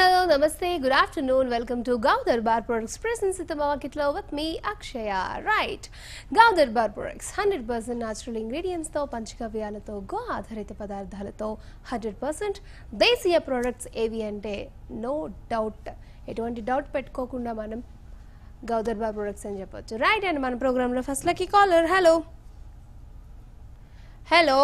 Hello నమస్తే good afternoon welcome to Gau Darbar products presents ఇత మార్కెట్లో with me Akshaya right Gau Darbar products hundred percent natural ఇంగ్రీడియంట్స్తో పంచగవ్యాలతో గో ఆధారిత పదార్థాలతో హండ్రెడ్ పర్సెంట్ దేశీయ ప్రొడక్ట్స్ ఏవి అంటే నో డౌట్ ఎటువంటి డౌట్ పెట్టుకోకుండా మనం గౌ దర్బార్ ప్రొడక్ట్స్ అని చెప్పొచ్చు రైట్ అండ్ మన ప్రోగ్రాంలో first lucky caller hello hello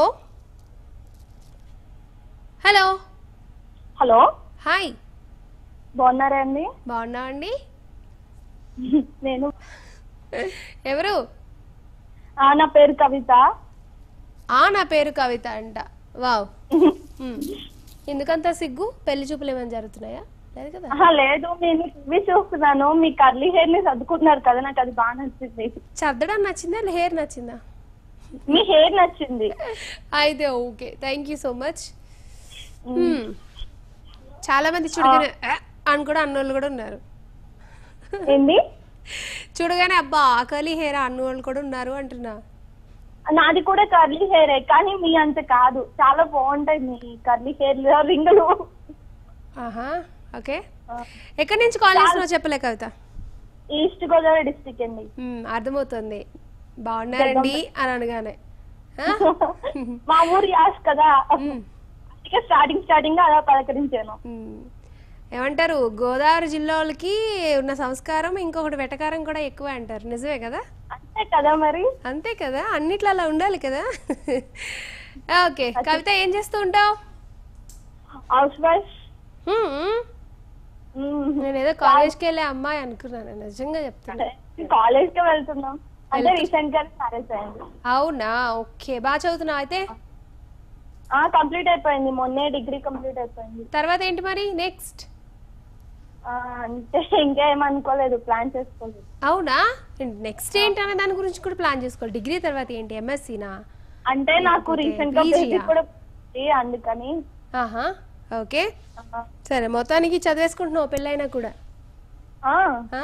hello hello hi బాగున్నారా అండి బాగున్నా అండి నేను ఎవరు ఆ, నా పేరు కవిత ఆ నా పేరు కవిత అంట వావ్ మ్మ్. ఎందుకంత సిగ్గు పెళ్లి చూపులు ఏమైనా జరుగుతున్నాయా లేదు కదా ఆహా, లేదు నేను టీవీ చూస్తున్నాను మీ కర్లీ హెయిర్ ని సర్దుకుంటున్నారు కదా నాకు అది బాగా నచ్చింది చదవడం నచ్చిందా లే హెయిర్ నచ్చిందా మీ హెయిర్ నచ్చింది అయితే okay thank you so much చాలా మంది చూడగానే "ఆ" అని కూడా అన్నోళ్ళు కూడా ఉన్నారు ఏంది చూడగానే అబ్బా ఆకలి హెయిర్ అన్నోళ్ళు కూడా ఉన్నారు అంటున్నా నాది కూడా కర్లీ హెయిర్ కానీ మీ అంత కాదు చాలా బాగుంటాయి మీ కర్లీ హెయిర్ రింగులు ఆహా ఓకే ఎక్కడి నుంచి కాల్ చేస్తున్నావు చెప్పలే కవిత ఈస్ట్ గోదావరి డిస్టిక్ అండి మ్మ్, అర్థమవుతుంది బాగున్నారండి అని అనగానే ఆ? మా ఊరు యాస్ కదా అందుకే స్టార్టింగ్ స్టార్టింగ్ అలా పలకరించాను మ్మ్. ఏమంటారు గోదావరి జిల్లాలకి ఉన్న సంస్కారం ఇంకొకటి వెటకారం కూడా ఎక్కువ అంటారు నిజమే కదా అంతే కదా మరి అంతే కదా అన్నిట్లో అలా ఉండాలి కదా ఓకే కవిత ఏం చేస్తూ ఉంటావు హౌస్ వైఫ్ నేను ఏదో కాలేజ్కి వెళ్ళే అమ్మాయి అనుకున్నాను నిజంగా చెప్తాను కాలేజ్ కి వెళ్తున్నాం అంటే రీసెంట్ గా మ్యారేజ్ అయింది అవునా ఓకే బాగా చదువుతున్నావు అయితే ఆ కంప్లీట్ అయిపోయింది మొన్నే డిగ్రీ కంప్లీట్ అయిపోయింది తర్వాత ఏంటి మరి నెక్స్ట్ ఆ, అంటే ఇంకా ఏమనుకోలేదు ప్లాన్ చేసుకోలేదు అవునా నెక్స్ట్ ఏంటి అనే దాని గురించి కూడా ప్లాన్ చేసుకోవాలి డిగ్రీ తర్వాత ఏంటి ఎంఎస్సీనా అంటే నాకు లేకపోతే రీసెంట్ గా PG బేబీ యా? కూడా పుట్టింది, అందుకని ఆహా ఓకే ఆ, సరే మొత్తానికి చదివేసుకుంటున్నావు పెళ్ళైనా కూడా ఆ, ఆ.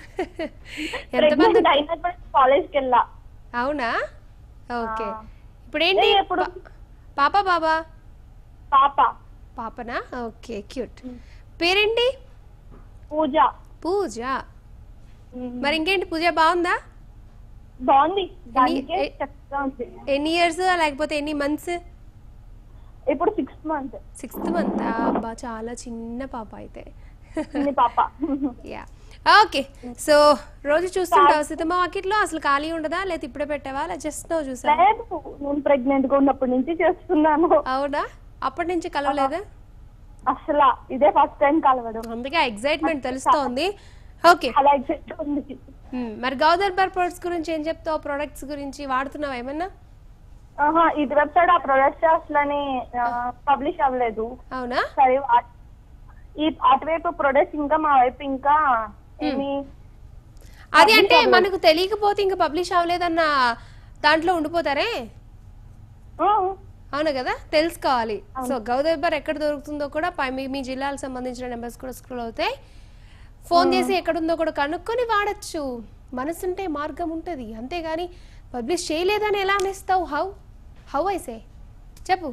ఎంతమంది pregnant అయినా కూడా కాలేజ్ కి వెళ్ళా అవునా ఓకే ఆ. ఇప్పుడు ఏంటి ఏ, ఎప్పుడు? పా- పాప బాబా పాప పాపనా ఓకే క్యూట్ పేరేంటి పూజ పూజ ఉమ్, మరి ఇంకేంటి పూజ బాగుందా బాగుంది దానికే ఏ- చక్కగా ఉంది ఎన్ని ఇయర్స్ లేకపోతే ఎన్ని మంత్స్ ఇప్పుడు సిక్స్త్ మంత్ సిక్స్త్ మంత్ అబ్బా చాలా చిన్న పాప అయితే చిన్ని పాప యా ఓకే సో రోజు చూస్తుంటావు సీతమ్మ వాకిట్లో అసలు ఖాళీ ఉండదా లేదా ఇప్పుడే పెట్టావా లేదా జస్ట్ నువ్వు చూసా లేదు నేను ప్రెగ్నెంట్ గా ఉన్నప్పటి నుంచి చేస్తున్నాను అవునా అప్పటి నుంచి కలవలేదా అసలు ఇదే ఫస్ట్ టైం కలవడం అందుకే ఎగ్జైట్మెంట్ తెలుస్తోంది ఓకే అలా ఎగ్జైట్ ఉంది మ్మ్. మరి గౌదర్బార్ ప్రొడక్ట్స్ గురించి ఏం చెప్తావు ప్రొడక్ట్స్ గురించి వాడుతున్నావా ఏమన్నా ఆహా ఇది వెబ్సైట్ ఆ ప్రొడక్ట్స్ అసలని పబ్లిష్ అవ్వలేదు అవునా సరే వా- ఈ అటువైపు ప్రొడక్ట్స్ ఇంకా మా వైపు ఇంకా ఏమి అది అంటే మనకు తెలియకపోతే ఇంకా పబ్లిష్ అవ్వలేదన్న దాంట్లో ఉండిపోతారే ఆ, అవును కదా తెలుసుకోవాలి సో గౌదర్బార్ ఎక్కడ దొరుకుతుందో కూడా పై మీ మీ జిల్లాలకు సంబంధించిన నెంబర్స్ కూడా స్క్రోల్ అవుతాయి ఫోన్ చేసి ఎక్కడుందో కూడా కనుక్కొని వాడచ్చు మనసుంటే మార్గం ఉంటుంది అంతేగాని పబ్లిష్ చేయలేదని ఎలా అనేస్తావు హౌ హౌ ఐసే చెప్పు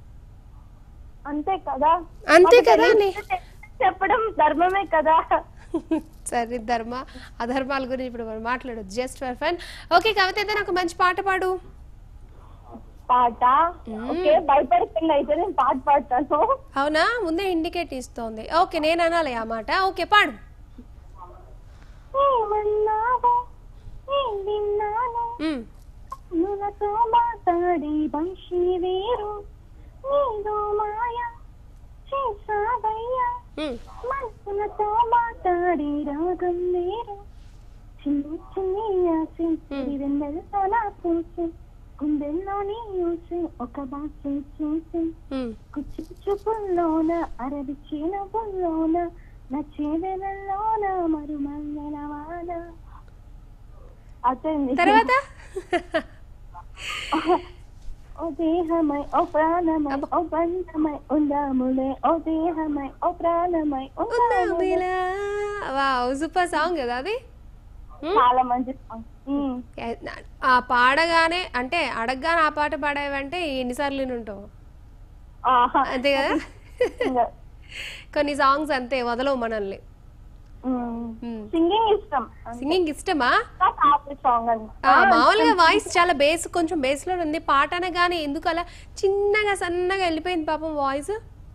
అంతే కదా అంతే మాకు కదా తెలియదు చెప్పడం ధర్మమే కదా సరే ధర్మ అధర్మాల గురించి ఇప్పుడు మనం మాట్లాడదు just for fun okay Kavitha అయితే నాకు మంచి పాట పాడు పాట ఓకే భయపడకుండా అయితే నేను పాట పాడతాను అవునా ముందే ఇండికేట్ ఇస్తోంది ఓకే నేను అనాలి ఆ మాట ఓకే పాడు ఏమన్నావో ఏం విన్నానో మ్మ్. నులతో మాట్లాడి వంశీ వేరు నీదో మాయ చేసావయ్యా మ్మ్. మనసులతో మాట్లాడి రాగం వేరు చిన్ని చిన్ని ఆశ వెన్నెలతో నా పూసి గుండెల్లోని ఊసి ఒక బాసి చేసి మ్మ్. కుచ్చి చూపుల్లోన అరవి చినుపుల్లోన నచ్చేదెనల్లోన మరుమల్లెల వాన అతన్ని తర్వాత ఓ దేహమై ఓ ప్రాణమై ఓ బంధమై ఉందాములే ఓ దేహమై ఓ ప్రాణమై ఉందాములే వావ్ సూపర్ సాంగ్ కదా అది చాలా మంచి song. ఉమ్. ఆ పాడగానే అంటే అడగగానే ఆ పాట పాడావంటే ఎన్నిసార్లు విని ఉంటావు ఆహా. అంతే కదా ఇంకా కొన్ని సాంగ్స్ అంతే వదలవు మనల్ని సింగింగ్ ఇష్టం సింగింగ్ ఇష్టమా సాంగ్ అని ఆ, మామూలుగా వాయిస్ చాలా బేస్ కొంచెం బేస్ లో ఉంది పాట అనగానే ఎందుకు అలా చిన్నగా సన్నగా వెళ్ళిపోయింది పాపం వాయిస్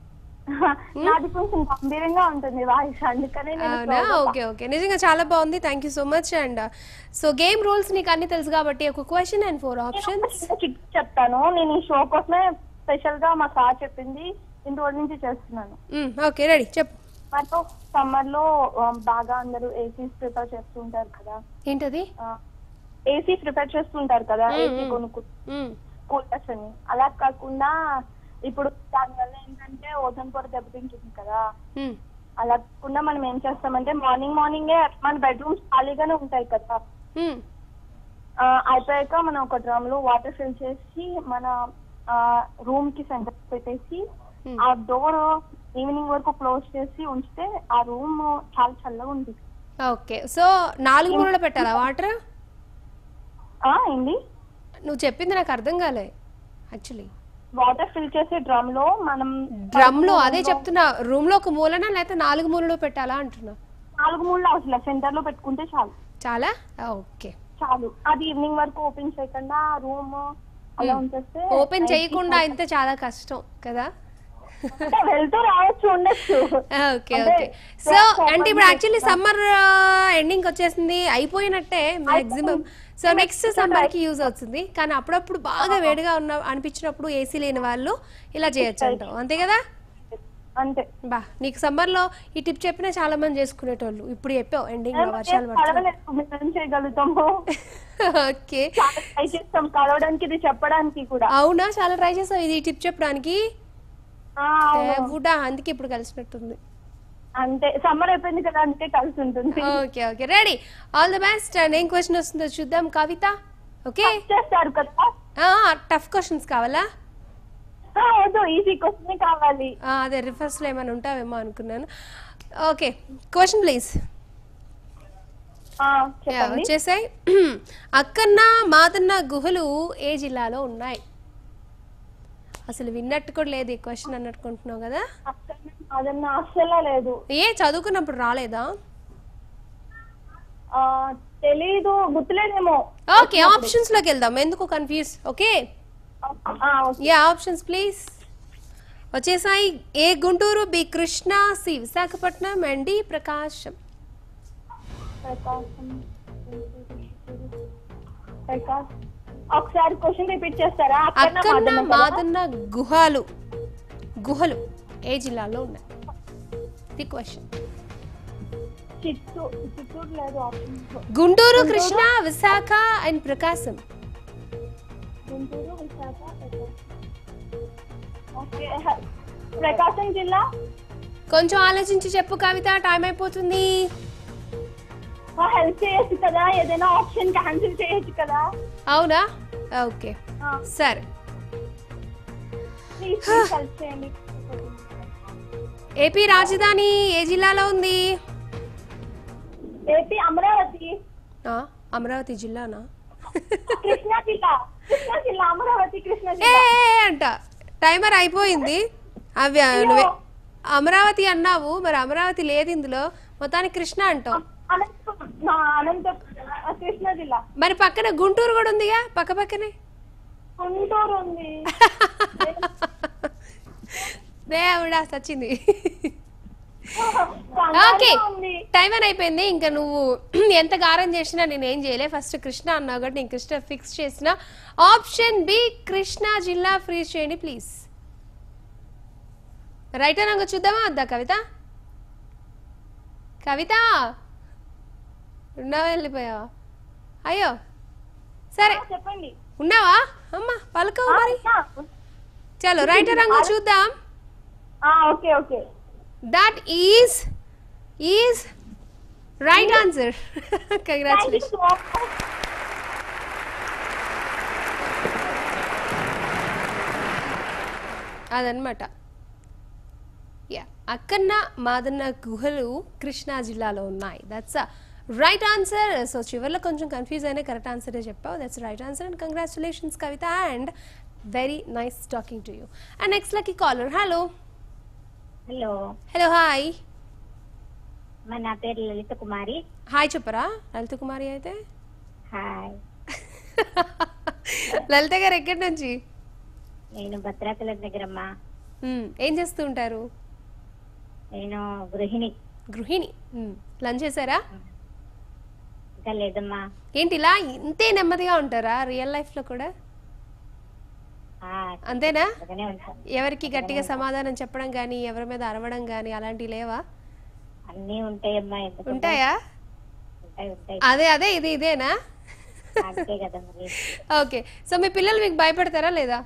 నాది కొంచెం గంభీరంగా ఉంటుంది వాయిస్ అందుకనే నేను అవునా slow గా ఓకే ఓకే నిజంగా చాలా బాగుంది thank you so much and so game rules నీకు అన్ని తెలుసు కాబట్టి ఒక క్వశ్చన్ అండ్ ఫోర్ ఆప్షన్స్ చిన్న చిట్ చెప్తాను నేను ఈ షో కోసమే స్పెషల్ గా మా సార్ చెప్పింది ఇన్ని రోజుల నుంచి చేస్తున్నాను ఓకే రెడీ చెప్పు మాకు సమ్మర్ లో ఆ, బాగా అందరూ ఏసీ ప్రిపేర్ చేస్తుంటారు కదా ఏంటది ఏసీ ప్రిపేర్ చేస్తుంటారు కదా మ్మ్, ఏసీ మ్మ్. కొనుక్కు మ్మ్. కూలర్స్ అని అలా కాకుండా ఇప్పుడు దానివల్ల ఏంటంటే ఓజన్ పొర దెబ్బతింటుంది కదా మ్మ్. అలా కాకుండా మనం ఏం చేస్తామంటే మార్నింగ్ మార్నింగే మన బెడ్రూమ్స్ ఖాళీగానే ఉంటాయి కదా మ్మ్. ఆ, అయిపోయాక మనం ఒక డ్రమ్ లో వాటర్ ఫిల్ చేసి మన రూమ్ కి సెంటర్ పెట్టేసి Hmm. ఆ డోర్ ఈవినింగ్ వరకు క్లోజ్ చేసి ఉంచితే ఆ రూమ్ చాలా చల్లగా ఉంది ఓకే సో నాలుగు మూలలో పెట్టాలా వాటర్ ఆ ఏంది నువ్వు చెప్పింది నాకు అర్థం కాలే యాక్చువల్లీ వాటర్ ఫిల్ చేసే డ్రమ్ లో మనం డ్రమ్ లో అదే చెప్తున్నా రూమ్ లో ఒక మూలనా లేకపోతే నాలుగు మూలలో పెట్టాలా అంటున్నా నాలుగు మూడు అవసరం సెంటర్ లో పెట్టుకుంటే చాలు చాలా ఓకే చాలు అది ఈవినింగ్ వరకు ఓపెన్ చేయకుండా రూమ్ అలా ఉంచేస్తే ఓపెన్ చేయకుండా అయితే చాలా కష్టం కదా అంటే వెళ్తూ రావచ్చు ఉండొచ్చు ఓకే అంటే ఓకే సో open అంటే ఇప్పుడు చేసి- యాక్చువల్లీ సమ్మర్ ఎండింగ్ వచ్చేసింది అయిపోయినట్టే మాక్సిమం సో నెక్స్ట్ సమ్మర్ కి యూజ్ అవుతుంది కానీ అప్పుడప్పుడు బాగా వేడిగా ఉన్న అనిపించినప్పుడు ఏసీ లేని వాళ్ళు ఇలా చేయొచ్చు అంటావు అంతే కదా అంతే బా నీకు సమ్మర్ లో ఈ టిప్ చెప్పినా చాలా మంది చేసుకునేటోళ్ళు ఇప్పుడు చెప్పావు ఎండింగ్ లో వర్షాలు పడుతుంది కలవలేదు మేము ఏం చేయగలుగుతాము ఓకే చాలా ట్రై చేస్తాం కలవడానికి ఇది చెప్పడానికి కూడా అవునా చాలా ట్రై చేసావు ఇది టిప్ చెప్పడానికి ఆ, అవును. బుడా అందుకే ఇప్పుడు కలిసినట్టుంది అంతే సమ్మర్ అయిపోయింది కదా అందుకే కలిసి ఉంటుంది okay okay ready all the best and ఏం క్వశ్చన్ వస్తుందో చూద్దాం కవిత ఓకే చేస్తారు కదా టఫ్ క్వశ్చన్స్ కావాలా ఆ, వద్దు ఈజీ క్వశ్చన్ కావాలి ఆ, అదే రిఫర్స్ లో ఏమైనా ఉంటావేమో అనుకున్నాను ఓకే క్వశ్చన్ ప్లీజ్ ఆ, చెప్పండి వచ్చేసాయి అక్కన్న మాదన్న గుహలు ఏ జిల్లాలో ఉన్నాయి అసలు విన్నట్టు కూడా లేదు ఈ క్వశ్చన్ అన్నట్టుకుంటున్నావు కదా అదన్నా అస్సలు లేదు ఏ చదువుకున్నప్పుడు రాలేదా ఆ, తెలీదు గుర్తులేదేమో ఓకే ఆప్షన్స్ లోకి వెళ్దాం ఎందుకు కన్ఫ్యూజ్ ఓకే ఆ, ఓకే. యా ఆప్షన్స్ ప్లీజ్ వచ్చేసాయి A Guntur B Krishna C Visakhapatnam and D Prakasam Prakasam Prakash ఒకసారి క్వశ్చన్ రిపీట్ చేస్తారా అక్కన్న అక్కన్న మాదన్న కదా? మాదన్న గుహలు గుహలు ఏ జిల్లాలో ఉన్నాయి ది క్వశ్చన్ చిత్తూరు చిత్తూరు లేదు option Guntur Krishna Visakha and Prakasam Guntur Visakha Prakasam. Okay హ- ప్రకాశం జిల్లా కొంచెం ఆలోచించి చెప్పు కవిత టైం అయిపోతుంది హెల్ప్ చేయొచ్చు కదా ఏదైనా ఆప్షన్ క్యాన్సిల్ చేయొచ్చు కదా అవునా ఓకే సరే ప్లీజ్ హెల్ప్ చేయండి ఏపీ రాజధాని ఏ జిల్లాలో ఉంది ఏపీ అమరావతి ఆ, అమరావతి జిల్లానా కృష్ణా జిల్లా కృష్ణా జిల్లా అమరావతి కృష్ణా ఏ జిల్లా ఏ, అంట టైమర్ అయిపోయింది అవి నువ్వే అమరావతి అన్నావు మరి అమరావతి లేదు ఇందులో మొత్తానికి కృష్ణ అంటావు అనంతపురం నా అనంతపురం ఆ, కృష్ణా జిల్లా మరి పక్కన గుంటూరు కూడా ఉందిగా పక్క పక్కనే గుంటూరు ఉంది దేవుడా సచ్చింది కన్నడ ఓకే ఉంది టైమర్ అయిపోయింది ఇంకా నువ్వు ఎంత గారం చేసినా నేను ఏం చేయలే ఫస్ట్ కృష్ణ అన్నావు కాబట్టి నేను కృష్ణ ఫిక్స్ చేసిన ఆప్షన్ బి కృష్ణా జిల్లా ఫ్రీజ్ చేయండి ప్లీజ్ రైట్ అన్నాక చూద్దామా వద్దా కవిత కవిత ఉన్నావా వెళ్ళిపోయావా అయ్యో సరే చెప్పండి ఉన్నావా అమ్మా పలకవు ఆ, మరి ఆ, చలో రైట్ రంగు చూద్దాం ఆ, okay okay that is is right answer thank you congratulation so much అదనమాట యా అక్కన్న మాదన్న గుహలు కృష్ణా జిల్లాలో ఉన్నాయి దట్స్ రైట్ ఆన్సర్ సో చివరిలో కొంచెం కన్ఫ్యూజ్ అయినా కరెక్ట్ ఆన్సరే చెప్పావు that's right answer and congratulations Kavitha and very nice talking to you and next lucky caller hello hello hello hi మా నా పేరు లలిత కుమారి హాయ్ చెప్పరా లలిత కుమారి అయితే హాయ్ లలిత గారు ఎక్కడి నుంచి నేను భద్రాచలం దగ్గరమ్మా మ్మ్. ఏం చేస్తూ ఉంటారు నేను గృహిణి గృహిణి మ్మ్. లంచ్ చేశారా ఇంకా లేదమ్మా ఏంటి ఇలా ఇంతే నెమ్మదిగా ఉంటారా రియల్ లైఫ్లో కూడా ఆ, అంతేనా బాగానే ఉంటాను ఎవరికి గట్టిగా సమాధానం చెప్పడం కానీ ఎవరి మీద అరవడం కానీ అలాంటివి లేవా అన్నీ ఉంటాయమ్మా ఎందుకు ఉంటాయా ఉంటాయి ఉంటాయి అదే అదే ఇది ఇదేనా అంతే కదా మరి ఓకే సో మీ పిల్లలు మీకు భయపడతారా లేదా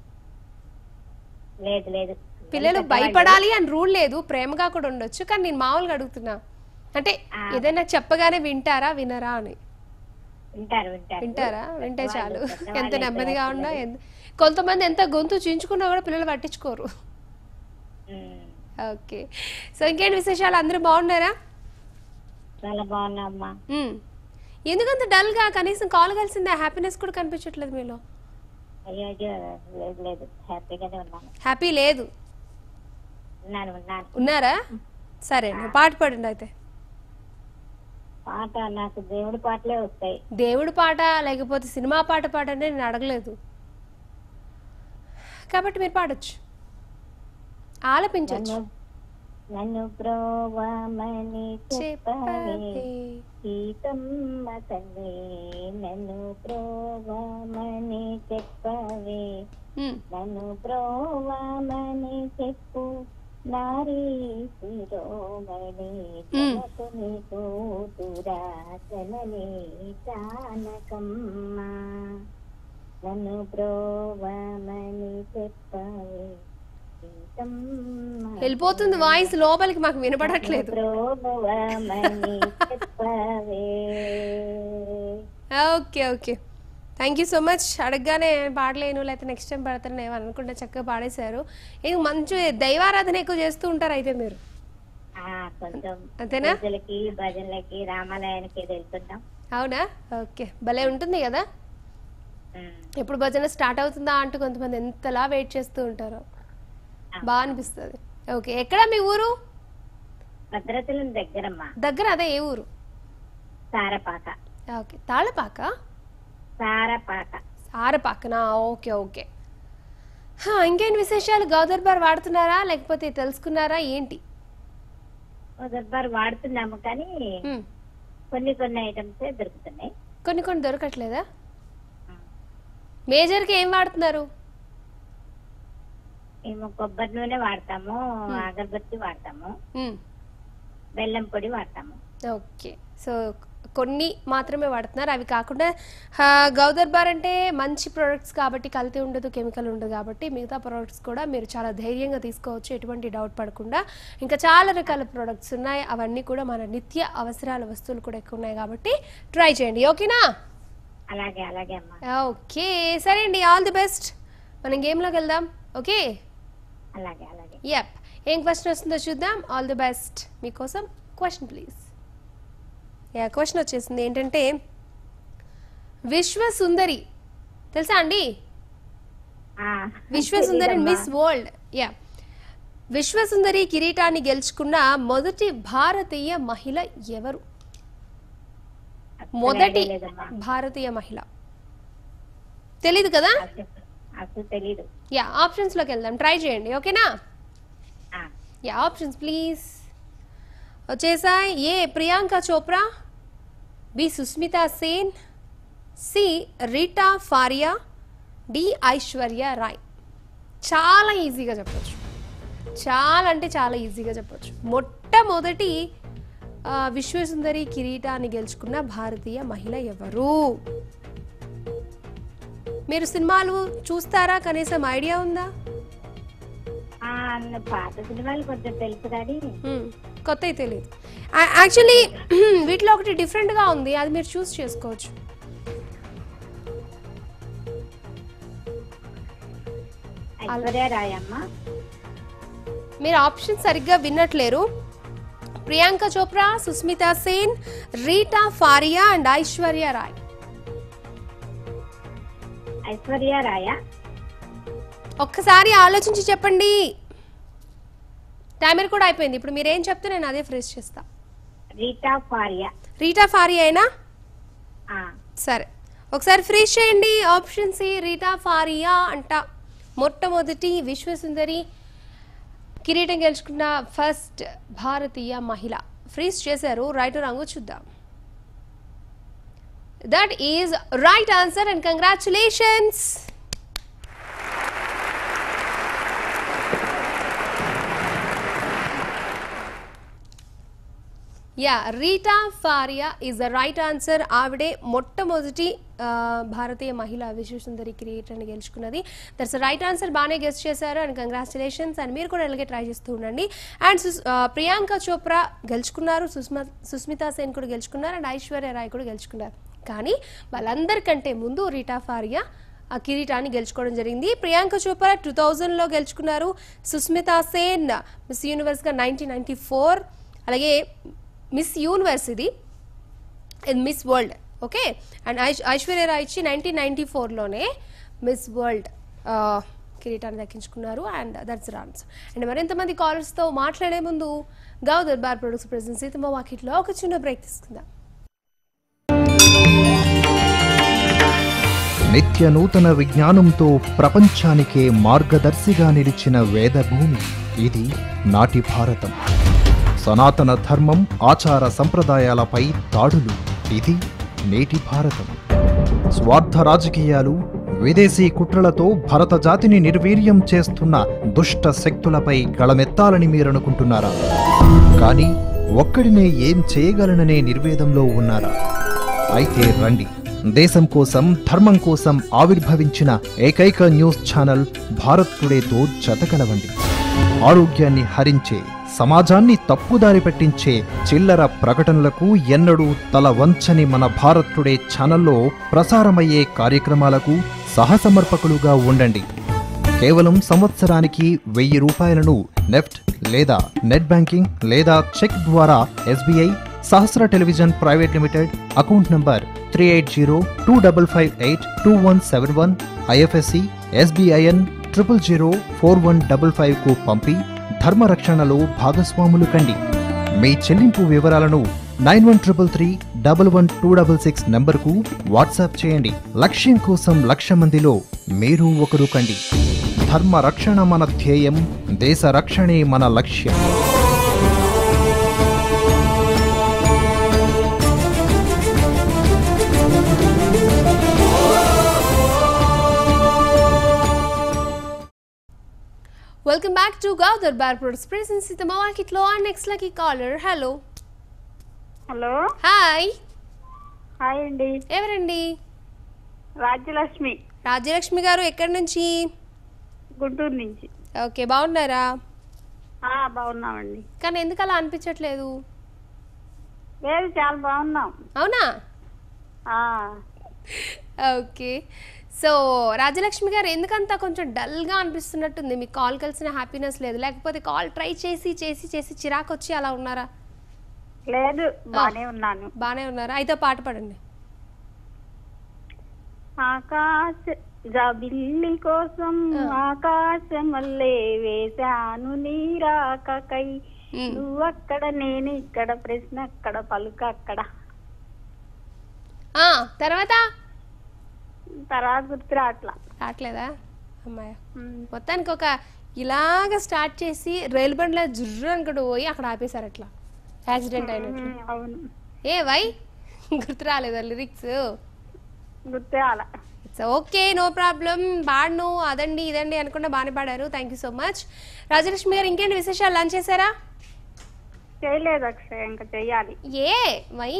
లేదు లేదు పిల్లలు భయపడాలి అని రూల్ లేదు ప్రేమగా కూడా ఉండొచ్చు కానీ నేను మామూలుగా అడుగుతున్నా అంటే ఏదైనా చెప్పగానే వింటారా వినరా అని వింటారు వింటారు వింటారా వింటే చాలు పెద్దవాళ్ళు ఎంత నెమ్మదిగా ఉన్నా ఎంత కొంతమంది ఎంత గొంతు చించుకున్నా కూడా పిల్లలు పట్టించుకోరు ఉమ్, ఓకే సో ఇంకేంటి విశేషాలు అందరూ బాగున్నారా చాలా బాగున్నామ్మా మ్మ్. ఎందుకంత డల్గా కనీసం కాల్ కలిసిందే హ్యాపీనెస్ కూడా కనిపించట్లేదు మీలో అయ్యో అయ్యో లేదు లేదు హ్యాపీగానే ఉన్నాను హ్యాపీ లేదు ఉన్నాను ఉన్నాను ఉన్నారా సరే అండి పాట పాడండి అయితే పాట నాకు దేవుడి పాటలే వస్తాయి దేవుడి పాట లేకపోతే సినిమా పాట పాడండి నేను అడగలేదు కాబట్టి మీరు పాడొచ్చు ఆలపించవచ్చు నన్ను నన్ను ప్రోవమని చెప్పవే చెప్పవే సీతమ్మ తల్లి నన్ను ప్రోవమని చెప్పవే మ్మ్. నన్ను ప్రోవమని చెప్పు నారీ శిరోమణి జనకుని కూతురా జనని జానకమ్మ నన్ను ప్రోవమని చెప్పవే సీతమ్మ వెళ్ళిపోతుంది వాయిస్ లోపలికి మాకు వినపడట్లేదు ప్రోభవమని చెప్పవే okay okay thank you so much అడగగానే పాడలేను లేకపోతే నెక్స్ట్ టైం పాడతాను ఏమో అనుకుంటే చక్కగా పాడేశారు ఇంక మంచి దైవారాధన ఎక్కువ చేస్తూ ఉంటారు అయితే మీరు ఆ, కొంచెం అంతేనా పూజలకి భజనలకి రామాలయానికి వెళ్తున్నాం అవునా ఓకే భలే ఉంటుంది కదా ఉమ్, ఎప్పుడు భజన స్టార్ట్ అవుతుందా అంటూ కొంతమంది ఎంతలా వెయిట్ చేస్తూ ఉంటారు బాగా అనిపిస్తుంది ఓకే ఎక్కడ మీ ఊరు భద్రాచలం దగ్గరమ్మా దగ్గర అదే ఏ ఊరు సారపాక ఓకే తాళపాక సారపాక సారపాకనా ఓకే ఓకే హా, ఇంకేంటి విశేషాలు గౌదర్ బార్ వాడుతున్నారా లేకపోతే తెలుసుకున్నారా ఏంటి ఓ దర్బార్ వాడుతున్నాము కానీ హ్మ్. కొన్ని కొన్ని ఐటమ్స్ దొరుకుతున్నాయి కొన్ని కొన్ని దొరకట్లేదా మేజర్కి ఏం వాడుతున్నారు మేము కొబ్బరి నూనె వాడతాము అగరబత్తి వాడతాము హ్మ్. బెల్లం పొడి వాడతాము ఓకే సో కొన్ని మాత్రమే వాడుతున్నారు అవి కాకుండా ఆ, గౌదర్ బార్ అంటే మంచి ప్రోడక్ట్స్ కాబట్టి కల్తీ ఉండదు కెమికల్ ఉండదు కాబట్టి మిగతా ప్రోడక్ట్స్ కూడా మీరు చాలా ధైర్యంగా తీసుకోవచ్చు ఎటువంటి డౌట్ పడకుండా ఇంకా చాలా రకాల ప్రోడక్ట్స్ ఉన్నాయి అవన్నీ కూడా మన నిత్య అవసరాల వస్తువులు కూడా ఎక్కువ ఉన్నాయి కాబట్టి ట్రై చేయండి ఓకేనా అలాగే అలాగే అమ్మా ఓకే సరే అండి ఆల్ ది బెస్ట్ మనం గేమ్లోకి వెళ్దాం ఓకే అలాగే అలాగే యప్ ఏం క్వశ్చన్ వస్తుందో చూద్దాం ఆల్ ది బెస్ట్ మీకోసం క్వశ్చన్ ప్లీజ్ యా క్వశ్చన్ వచ్చేసింది ఏంటంటే విశ్వ సుందరి తెలుసా అండి ఆ, విశ్వ సుందరి మిస్ వరల్డ్ యా విశ్వ సుందరి కిరీటాన్ని గెలుచుకున్న మొదటి భారతీయ మహిళ ఎవరు మొదటి లేదమ్మా. భారతీయ మహిళ తెలీదు కదా అసలు అసలు తెలీదు యా ఆప్షన్స్లోకి వెళ్దాం ట్రై చేయండి ఓకేనా ఆ, యా ఆప్షన్స్ ప్లీజ్ వచ్చేసా A Priyanka Chopra B Sushmita Sen C Reita Faria D Aishwarya Rai చాలా ఈజీగా చెప్పొచ్చు చాలా అంటే చాలా ఈజీగా చెప్పొచ్చు మొట్టమొదటి ఆ, విశ్వసుందరి కిరీటాన్ని గెలుచుకున్న భారతీయ మహిళ ఎవరు మీరు సినిమాలు చూస్తారా కనీసం ఐడియా ఉందా ఆ, అన్న పాత సినిమాలు కొంచెం తెలుసు కానీ మ్మ్. కొత్తవి తెలియదు యాక్చువల్లీ వీటిలో ఒకటి డిఫరెంట్గా ఉంది అది మీరు చూస్ చేసుకోవచ్చు ఐశ్వర్య రాయ్ అమ్మ మీరు ఆప్షన్ సరిగ్గా విన్నట్లేరు ప్రియాంక చోప్రా సుస్మిత సేన్ రీటా ఫారియా అండ్ ఐశ్వర్య రాయ్ ఐశ్వర్య రాయ ఒక్కసారి ఆలోచించి చెప్పండి టైమర్ కూడా అయిపోయింది ఇప్పుడు మీరు ఏం చెప్తే నేను అదే ఫ్రేస్ చేస్తా రీటా ఫారియా రీటా ఫారీ అయినా ఆ, సరే ఒకసారి ఫ్రీజ్ చేయండి ఆప్షన్ సి రీటా ఫారియా అంట మొట్టమొదటి విశ్వసుందరి కిరీటం గెలుచుకున్న ఫస్ట్ భారతీయ మహిళ ఫ్రీజ్ చేశారు రైట్ రంగు చూద్దాం that is right answer and congratulations yeah Reita Faria is the right answer ఆవిడే మొట్టమొదటి ఆ, భారతీయ మహిళ విశ్వసుందరి కిరీటాన్ని గెలుచుకున్నది దట్స్ రైట్ ఆన్సర్ బాగానే గెస్ట్ చేశారు అండ్ కంగ్రాచులేషన్స్ అండ్ మీరు కూడా ఇలాగే ట్రై చేస్తూ ఉండండి అండ్ సుస్- ఆ, ప్రియాంక చోప్రా గెలుచుకున్నారు సుష్మా సుస్మితా సేన్ కూడా గెలుచుకున్నారు అండ్ ఐశ్వర్య రాయ్ కూడా గెలుచుకున్నారు కానీ వాళ్ళందరికంటే ముందు రీటా ఫారియా ఆ కిరీటాన్ని గెలుచుకోవడం జరిగింది ప్రియాంక చోప్రా టూ థౌజండ్లో గెలుచుకున్నారు సుస్మితా సేన్ మిస్ యూనివర్స్గా నైన్టీన్ నైన్టీ ఫోర్ అలాగే మిస్ యూనివర్స్ ఇది ఇది miss world okay and Aish Aishwarya Rai ఇచ్చి నైన్టీన్ నైన్టీ ఫోర్లోనే మిస్ వరల్డ్ కిరీటాన్ని దక్కించుకున్నారు అండ్ దట్స్ రాన్స్ అండ్ మరింతమంది కాలర్స్తో మాట్లాడే ముందు గావ్ దర్బార్ ప్రొడక్ట్స్ ప్రెసెన్స్ సీతమ్మ వాకిట్లో ఒక చిన్న బ్రేక్ తీసుకుందాం నిత్య నూతన విజ్ఞానంతో ప్రపంచానికే మార్గదర్శిగా నిలిచిన వేదభూమి ఇది నాటి భారతం సనాతన ధర్మం ఆచార సంప్రదాయాలపై దాడులు ఇది నేటి భారతం స్వార్థ రాజకీయాలు విదేశీ కుట్రలతో భరత జాతిని నిర్వీర్యం చేస్తున్న దుష్ట శక్తులపై గళమెత్తాలని మీరనుకుంటున్నారా కానీ ఒక్కడినే ఏం చేయగలననే నిర్వేదంలో ఉన్నారా అయితే రండి దేశం కోసం ధర్మం కోసం ఆవిర్భవించిన ఏకైక న్యూస్ ఛానల్ భారత్ టుడేతో జతకలవండి ఆరోగ్యాన్ని హరించే సమాజాన్ని తప్పుదారి పట్టించే చిల్లర ప్రకటనలకు ఎన్నడూ తల వంచని మన భారత్ టుడే ఛానల్లో ప్రసారమయ్యే కార్యక్రమాలకు సహసమర్పకులుగా ఉండండి కేవలం సంవత్సరానికి వెయ్యి రూపాయలను నెఫ్ట్ లేదా నెట్ బ్యాంకింగ్ లేదా చెక్ ద్వారా SBI Sahasra television private limited account number three eight zero two double five eight two one seven one IFSC SBIN triple zero four one double five కు పంపి ధర్మరక్షణలో భాగస్వాములు కండి మీ చెల్లింపు వివరాలను nine one triple three double one two double six నంబర్కు WhatsApp చేయండి లక్ష్యం కోసం లక్ష మందిలో మీరు ఒకరు కండి ధర్మ రక్షణ మన ధ్యేయం దేశ రక్షణే మన లక్ష్యం welcome back to Gau Darbar products presents Seethamma Vakitlo and next lucky caller hello hello hi hi అండి ఎవరండి రాజ్యలక్ష్మి రాజ్యలక్ష్మి గారు ఎక్కడి నుంచి గుంటూరు నుంచి ఓకే బాగున్నారా ఆ, బాగున్నామండి కానీ ఎందుకు అలా అనిపించట్లేదు లేదు చాలా బాగున్నాం అవునా ఆ, ఓకే సో రాజలక్ష్మి గారు ఎందుకంత కొంచెం డల్గా అనిపిస్తున్నట్టుంది మీకు కాల్ కలిసిన హ్యాపీనెస్ లేదు లేకపోతే కాల్ ట్రై చేసి చేసి చేసి చిరాకు వచ్చి అలా ఉన్నారా లేదు బానే ఉన్నాను బాగానే ఉన్నారా అయితే పాట పాడండి ఆకాశ జబిల్లి కోసం ఆకాశమల్లే వేశాను నీరాకకై మ్. నువ్వక్కడ నేను ఇక్కడ ప్రశ్న అక్కడ పలుక అక్కడ ఆ, తర్వాత తర్వాత గుర్తు రావట్లా రావట్లేదా అమ్మాయ మ్. మొత్తానికి ఒక ఇలాగ స్టార్ట్ చేసి రైలు బండిలో జుర్రు అనుకుంటూ పోయి అక్కడ ఆపేశారు అట్లా యాక్సిడెంట్ అయినట్లు మ్, అవును ఏ వై గుర్తు రాలేదా లిరిక్స్ గుర్తు రాలా ఇట్స్ ఓకే నో ప్రాబ్లం పాడను అదండి ఇదండి అనుకుంటే బాగానే పాడారు thank you so much Rajalakshmi garu ఇంకేంటి విశేషాలు లంచ్ చేశారా చేయలేదు అక్షయ్ ఇంకా చెయ్యాలి ఏ వై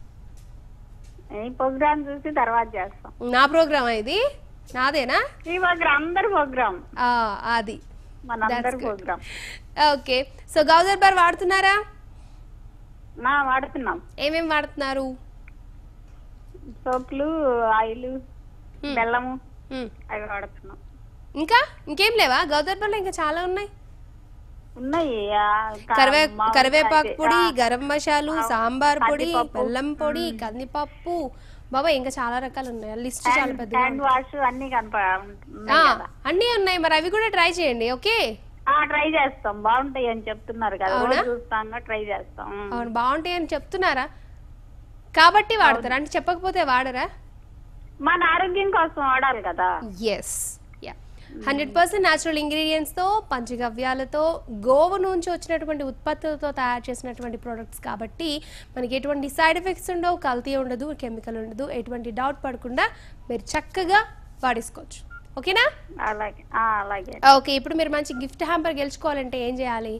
ఈ ప్రోగ్రామ్ చూసి తర్వాత చేస్తాం నా ప్రోగ్రామ్ ఇది నాదేనా ఈ ప్రోగ్రామ్ అందరి ప్రోగ్రామ్ ఆ, అది మన That's అందరి good. Program okay so Gaudarbar వాడుతున్నారా నా వాడుతున్నాం ఏమేం వాడుతున్నారు సోపులు ఆయిల్ Hmm. బెల్లము మ్. అవి వాడుతున్నాం ఇంకా ఇంకేం లేవా గౌదర్ బార్లో ఇంకా చాలా ఉన్నాయి ఉన్నాయి ఆ, కా- కరివే మామూలుగా కరివేపాకు అయితే, పొడి ఆ, గరం మసాలు అవును. సాంబార్ పొడి కందిపప్పు. బెల్లం పొడి కందిపప్పు బాబా ఇంకా చాలా రకాలు ఉన్నాయి లిస్ట్ చాలా హ్యాండ్ పెద్దగా హ్యాండ్ ఉంది. వాష్ అన్ని కనప ఆ, ఉన్నాయి కదా అన్నీ ఉన్నాయి మరి అవి కూడా ట్రై చేయండి ఓకే ట్రై చేస్తాం బాగుంటాయి అని చెప్తున్నారు కదా అవునా? రోజు చూస్తాం ట్రై చేస్తాం ఉమ్. అవును బాగుంటాయి అని చెప్తున్నారా కాబట్టి వాడతారా అంటే చెప్పకపోతే వాడరా మన ఆరోగ్యం కోసం వాడాలి కదా yes yeah hundred percent natural ఇంగ్రీడియంట్స్తో పంచగవ్యాలతో గోవు నుంచి వచ్చినటువంటి ఉత్పత్తులతో తయారు చేసినటువంటి ప్రోడక్ట్స్ కాబట్టి మనకి ఎటువంటి సైడ్ ఎఫెక్ట్స్ ఉండవు కల్తీ ఉండదు కెమికల్ ఉండదు ఎటువంటి డౌట్ పడకుండా మీరు చక్కగా వాడేసుకోవచ్చు ఓకేనా అలాగే ఆ, అలాగే ఓకే ఇప్పుడు మీరు మంచి గిఫ్ట్ హ్యాంపర్ గెలుచుకోవాలంటే ఏం చేయాలి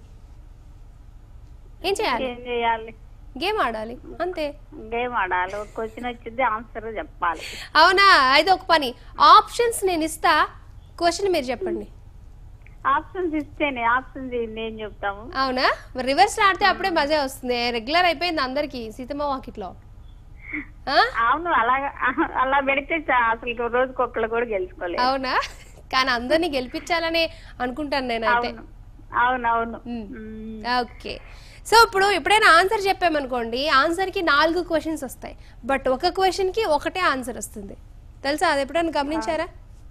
ఏం చేయాలి ఏం చేయాలి గేమ్ ఆడాలి అంతే గేమ్ ఆడాలి ఒక క్వశ్చన్ వచ్చింది ఆన్సర్ చెప్పాలి అవునా అయితే ఒక పని ఆప్షన్స్ నేను ఇస్తా క్వశ్చన్ మీరు చెప్పండి ఆప్షన్స్ ఇస్తేనే ఆప్షన్స్ ఏం చెప్తాము అవునా మరి రివర్స్ ఆడితే అప్పుడే మజా వస్తుంది రెగ్యులర్ అయిపోయింది అందరికి సీతమ్మ వాకిట్లో ఆ? అవును అలా అలా పెడితే చా- అసలు రోజుకి ఒక్కళ్ళు కూడా గెలుచుకోలేదు అవునా కానీ అందరినీ గెలిపించాలని అనుకుంటాను నేనైతే అవును అవునవును మ్. మ్. ఓకే సో ఇప్పుడు ఎప్పుడైనా ఆన్సర్ చెప్పామనుకోండి ఆన్సర్కి నాలుగు క్వశ్చన్స్ వస్తాయి బట్ ఒక క్వశ్చన్కి ఒకటే ఆన్సర్ వస్తుంది తెలుసా అది ఎప్పుడైనా గమనించారా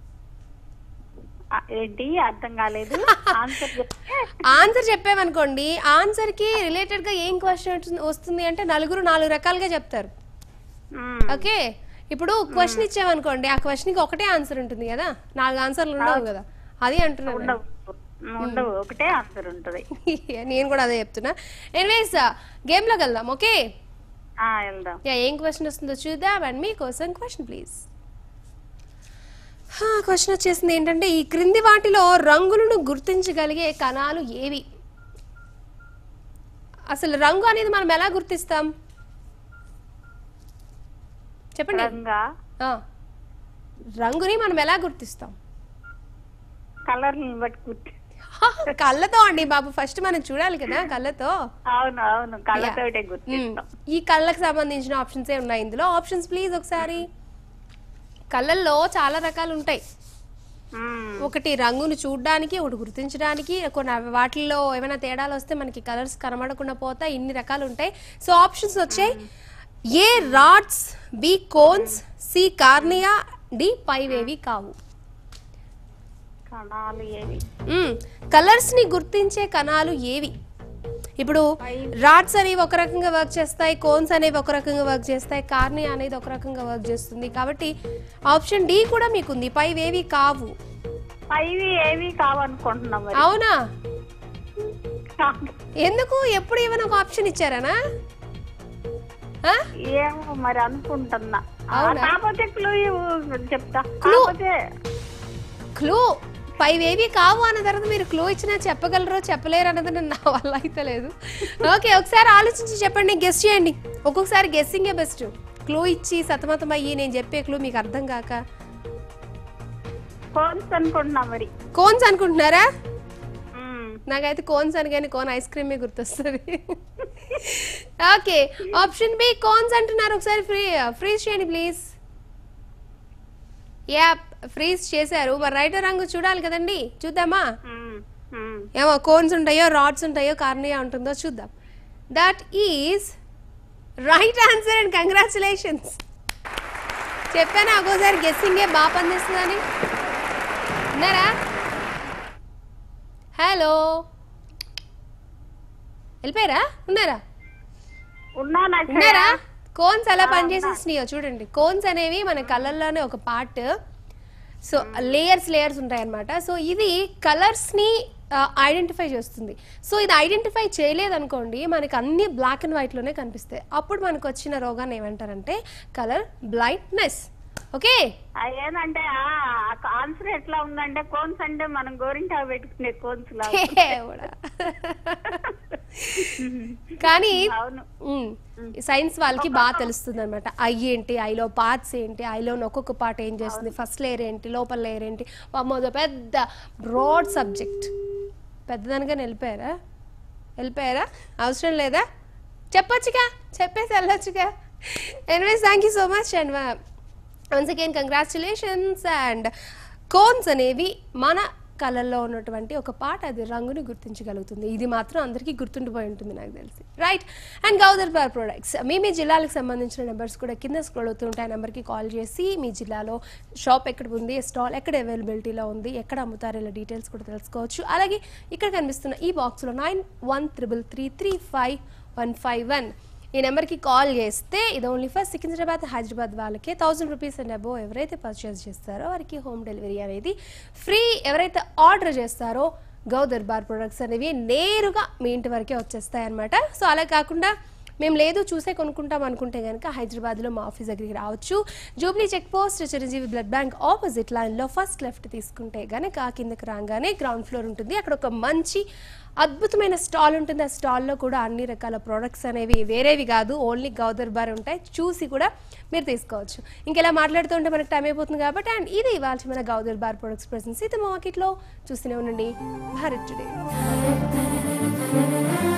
ఆ, ఏంటి అర్థం కాలేదు ఆన్సర్ చెప్తే ఆన్సర్ చెప్పామనుకోండి ఆన్సర్కి రిలేటెడ్గా ఏం క్వశ్చన్ వస్తుంది అంటే నలుగురు నాలుగు రకాలుగా చెప్తారు మ్. ఓకే ఇప్పుడు క్వశ్చన్ ఇచ్చామనుకోండి ఆ క్వశ్చన్కి ఒకటే ఆన్సర్ ఉంటుంది కదా నాలుగు ఆన్సర్లు ఉండవు కదా అది అంటున్నాను ఉండవు ఉండవు ఒకటే ఆన్సర్ ఉంటది నేను కూడా అదే చెప్తున్నా ఎనీవేస్ గేమ్లోకి వెళ్దాం ఓకే ఆ వెళ్దాం యా ఏం క్వశ్చన్ వస్తుందో చూద్దాం అండ్ మీకోసం క్వశ్చన్ ప్లీజ్ క్వశ్చన్ వచ్చేసింది ఏంటంటే ఈ క్రింది వాటిలో రంగులను గుర్తించగలిగే కణాలు ఏవి అసలు రంగు అనేది మనం ఎలా గుర్తిస్తాం చెప్పండి రంగా ఆ. రంగుని మనం ఎలా గుర్తిస్తాం కలర్ బట్టి కుట్టి కళ్ళతో అండి బాబు ఫస్ట్ మనం చూడాలి కదా కళ్ళతో అవును అవును కళ్ళతోటే గుర్తిస్తాం మ్మ్. ఈ కళ్ళకి సంబంధించిన ఆప్షన్స్ ఏ ఉన్నాయి ఇందులో ఆప్షన్స్ ప్లీజ్ ఒకసారి కళ్ళల్లో చాలా రకాలు ఉంటాయి మ్. ఒకటి రంగును చూడడానికి ఒకటి గుర్తించడానికి కొన్ని అవి వాటిల్లో ఏమైనా తేడాలు వస్తే మనకి కలర్స్ కనబడకుండా పోతాయి ఇన్ని రకాలు ఉంటాయి సో ఆప్షన్స్ వచ్చాయి A rods B cones C cornea D పైవేవి కావు కణాలు ఏవి కలర్స్ ని గుర్తించే కణాలు ఏవి ఇప్పుడు రాడ్స్ అనేవి ఒక రకంగా వర్క్ చేస్తాయి కోన్స్ అనేవి ఒక రకంగా వర్క్ చేస్తాయి కార్ని అనేది ఒక రకంగా వర్క్ చేస్తుంది కాబట్టి ఆప్షన్ డి కూడా మీకుంది పైవేవి కావు పైవి ఏవి కావనుకుంటున్నాం మరి అవునా ఎందుకు ఎప్పుడు ఏమైనా ఒక ఆప్షన్ ఇచ్చారనా ఆ? ఏమో మరి అనుకుంటున్నా ఆ, అవునా? కాకపోతే క్లూ చెప్తా Clue? కాకపోతే క్లూ పైవేవి కావు అన్న తర్వాత మీరు క్లూ ఇచ్చినా చెప్పగలరో చెప్పలేరు అన్నది నా వల్ల అయితే లేదు ఓకే ఒకసారి ఆలోచించి చెప్పండి గెస్ట్ చేయండి ఒక్కొక్కసారి గెస్సింగే బెస్ట్ క్లూ ఇచ్చి సతమతం అయ్యి నేను చెప్పే క్లూ మీకు అర్థం కాక కోన్స్ అనుకుంటున్నా మరి కోన్స్ అనుకుంటున్నారా మ్. నాకైతే కోన్స్ అని కానీ కోన్ ఐస్ క్రీమే గుర్తొస్తుంది ఓకే ఆప్షన్ బి కోన్స్ అంటున్నారు ఒకసారి ఫ్రీ ఫ్రీజ్ చేయండి ప్లీజ్ యా ఫ్రీజ్ చేశారు మరి రైట్ రంగు చూడాలి కదండి చూద్దామా మ్. మ్. ఏమో కోన్స్ ఉంటాయో రాడ్స్ ఉంటాయో కార్నియా ఉంటుందో చూద్దాం that is right answer and congratulations చెప్పాను ఒక్కోసారి గెస్సింగే బాగా పనిచేస్తుందని ఉన్నారా హలో వెళ్ళిపోయారా ఉన్నారా ఉన్నా నాకు ఉన్నారా కోన్స్ ఎలా పనిచేసేసినాయో చూడండి కోన్స్ అనేవి మన కళ్ళల్లోనే ఒక పార్ట్ సో లేయర్స్ లేయర్స్ ఉంటాయి అనమాట సో ఇది కలర్స్ ని ఐడెంటిఫై చేస్తుంది సో ఇది ఐడెంటిఫై చేయలేదనుకోండి మనకి అన్ని బ్లాక్ అండ్ వైట్ లోనే కనిపిస్తాయి అప్పుడు మనకు వచ్చిన రోగాన్ని ఏమంటారంటే కలర్ బ్లైండ్నెస్ ఓకే ఏంటంటే ఆన్సర్ ఎట్లా ఉందంటే కోన్స్ అంటే మనం గోరింటా పెట్టుకునే కోన్స్ లా కానీ అవును సైన్స్ వాళ్ళకి బాగా తెలుస్తుంది అనమాట ఐ ఏంటి ఐలో పార్ట్స్ ఏంటి ఐలోని ఒక్కొక్క పార్ట్ ఏం చేస్తుంది ఫస్ట్ లేయర్ ఏంటి లోపల లేయర్ ఏంటి అమ్మో పెద్ద బ్రాడ్ సబ్జెక్ట్ పెద్దదానిగా వెళ్ళిపోయారా వెళ్ళిపోయారా అవసరం లేదా చెప్పొచ్చుగా చెప్పేసి వెళ్ళొచ్చుగా anyways thank you so much and once again congratulations and cones అనేవి మన కలర్లో ఉన్నటువంటి ఒక పాట అది రంగుని గుర్తించగలుగుతుంది ఇది మాత్రం అందరికీ గుర్తుండిపోయి ఉంటుంది నాకు తెలిసి right and Gaudarbar products మీ మీ జిల్లాలకు సంబంధించిన నెంబర్స్ కూడా కింద స్క్రోల్ అవుతుంటాయి ఆ నెంబర్కి కాల్ చేసి మీ జిల్లాలో షాప్ ఎక్కడ ఉంది స్టాల్ ఎక్కడ అవైలబిలిటీలో ఉంది ఎక్కడ అమ్ముతారు ఇలా డీటెయిల్స్ కూడా తెలుసుకోవచ్చు అలాగే ఇక్కడ కనిపిస్తున్న ఈ బాక్స్లో nine one triple three three five one five one ఈ నెంబర్కి కాల్ చేస్తే ఇది ఓన్లీ ఫర్ సికింద్రాబాద్ హైదరాబాద్ వాళ్ళకే థౌసండ్ రూపీస్ అండ్ అబో ఎవరైతే పర్చేస్ చేస్తారో వారికి హోమ్ డెలివరీ అనేది ఫ్రీ ఎవరైతే ఆర్డర్ చేస్తారో గౌ దర్బార్ ప్రొడక్ట్స్ అనేవి నేరుగా మీ ఇంటి వరకే వచ్చేస్తాయి అనమాట సో అలా కాకుండా మేము లేదు చూసే కొనుక్కుంటాం అనుకుంటే కనుక హైదరాబాద్లో మా ఆఫీస్ దగ్గరికి రావచ్చు Jubilee check post Chiranjeevi blood bank opposite లైన్లో ఫస్ట్ లెఫ్ట్ తీసుకుంటే కనుక కిందకి రాగానే గ్రౌండ్ ఫ్లోర్ ఉంటుంది అక్కడ ఒక మంచి అద్భుతమైన స్టాల్ ఉంటుంది ఆ స్టాల్లో కూడా అన్ని రకాల ప్రోడక్ట్స్ అనేవి వేరేవి కాదు ఓన్లీ గౌదర్ బార్ ఉంటాయి చూసి కూడా మీరు తీసుకోవచ్చు ఇంకెలా మాట్లాడుతూ ఉంటే మనకు టైం అయిపోతుంది కాబట్టి అండ్ ఇది ఇవాళ మన గౌదర్ బార్ ప్రొడక్ట్స్ ప్రెసెన్స్ ఇది మార్కెట్లో చూస్తూనే ఉండండి భారత్ టుడే